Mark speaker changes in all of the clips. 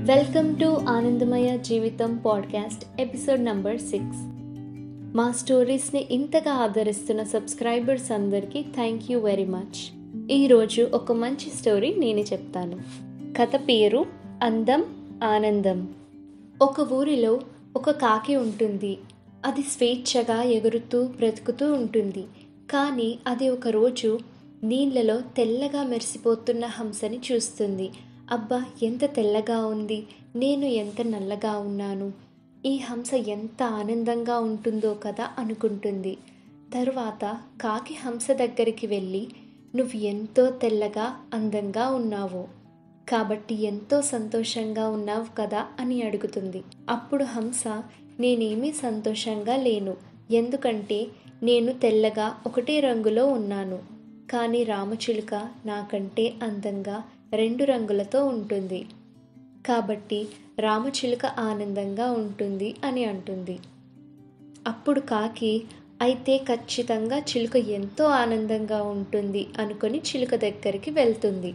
Speaker 1: welcome to ఆనందమయ జీవితం podcast episode number six మా స్టోరీస్ని ఇంతగా ఆదరిస్తున్న సబ్స్క్రైబర్స్ అందరికీ థ్యాంక్ యూ వెరీ మచ్ ఈరోజు ఒక మంచి స్టోరీ నేను చెప్తాను కథ పేరు అందం ఆనందం ఒక ఊరిలో ఒక కాకి ఉంటుంది అది స్వేచ్ఛగా ఎగురుతూ బ్రతుకుతూ ఉంటుంది కానీ అది ఒక రోజు నీళ్ళలో తెల్లగా మెరిసిపోతున్న హంసని చూస్తుంది అబ్బా ఎంత తెల్లగా ఉంది నేను ఎంత నల్లగా ఉన్నాను ఈ హంస ఎంత ఆనందంగా ఉంటుందో కదా అనుకుంటుంది తరువాత కాకి హంస దగ్గరికి వెళ్ళి నువ్వు ఎంతో తెల్లగా అందంగా ఉన్నావు కాబట్టి ఎంతో సంతోషంగా ఉన్నావు కదా అని అడుగుతుంది అప్పుడు హంస నేనేమీ సంతోషంగా లేను ఎందుకంటే నేను తెల్లగా ఒకటే రంగులో ఉన్నాను కానీ రామచిలుక నాకంటే అందంగా రెండు రంగులతో ఉంటుంది కాబట్టి రామచిలుక ఆనందంగా ఉంటుంది అని అంటుంది అప్పుడు కాకి అయితే ఖచ్చితంగా చిలుక ఎంతో ఆనందంగా ఉంటుంది అనుకొని చిలుక దగ్గరికి వెళ్తుంది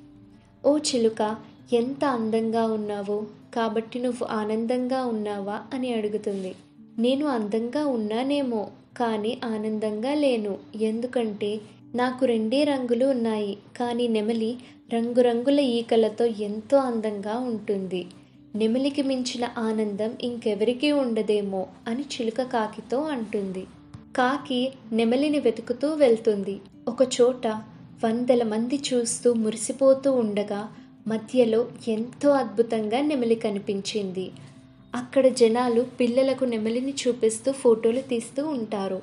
Speaker 1: ఓ చిలుక ఎంత అందంగా ఉన్నావో కాబట్టి నువ్వు ఆనందంగా ఉన్నావా అని అడుగుతుంది నేను అందంగా ఉన్నానేమో కానీ ఆనందంగా లేను ఎందుకంటే నాకు రెండే రంగులు ఉన్నాయి కానీ నెమలి రంగురంగుల ఈకలతో ఎంతో అందంగా ఉంటుంది నెమలికి మించిన ఆనందం ఇంకెవరికీ ఉండదేమో అని చిలుక కాకితో అంటుంది కాకి నెమలిని వెతుకుతూ వెళ్తుంది ఒక చోట వందల మంది చూస్తూ మురిసిపోతూ ఉండగా మధ్యలో ఎంతో అద్భుతంగా నెమలి కనిపించింది అక్కడ జనాలు పిల్లలకు నెమలిని చూపిస్తూ ఫోటోలు తీస్తూ ఉంటారు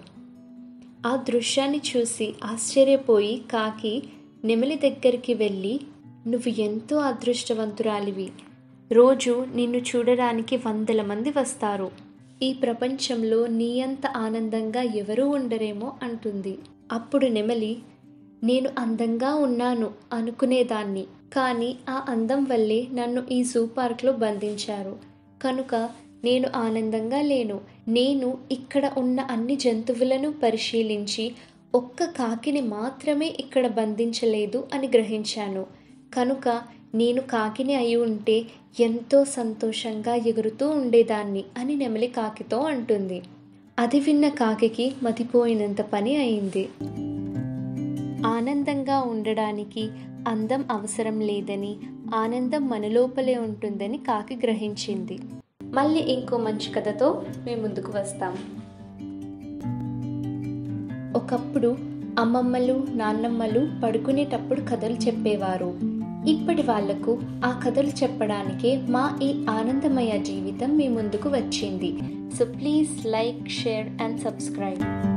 Speaker 1: ఆ దృశ్యాన్ని చూసి ఆశ్చర్యపోయి కాకి నెమలి దగ్గరికి వెళ్ళి నువ్వు ఎంతో అదృష్టవంతురాలివి రోజు నిన్ను చూడడానికి వందల మంది వస్తారు ఈ ప్రపంచంలో నీ అంత ఆనందంగా ఎవరూ ఉండరేమో అంటుంది అప్పుడు నెమలి నేను అందంగా ఉన్నాను అనుకునేదాన్ని కానీ ఆ అందం వల్లే నన్ను ఈ జూ పార్క్లో బంధించారు కనుక నేను ఆనందంగా లేను నేను ఇక్కడ ఉన్న అన్ని జంతువులను పరిశీలించి ఒక్క కాకిని మాత్రమే ఇక్కడ బంధించలేదు అని గ్రహించాను కనుక నేను కాకిని అయి ఉంటే ఎంతో సంతోషంగా ఎగురుతూ ఉండేదాన్ని అని నెమలి కాకితో అంటుంది అది విన్న కాకికి మతిపోయినంత పని అయింది ఆనందంగా ఉండడానికి అందం అవసరం లేదని ఆనందం మనలోపలే ఉంటుందని కాకి గ్రహించింది మళ్ళీ ఇంకో మంచి కథతో మేము ముందుకు వస్తాం ఒకప్పుడు అమ్మమ్మలు నాన్నమ్మలు పడుకునేటప్పుడు కథలు చెప్పేవారు ఇప్పటి వాళ్లకు ఆ కథలు చెప్పడానికే మా ఈ ఆనందమయ జీవితం మీ ముందుకు వచ్చింది so please like share and subscribe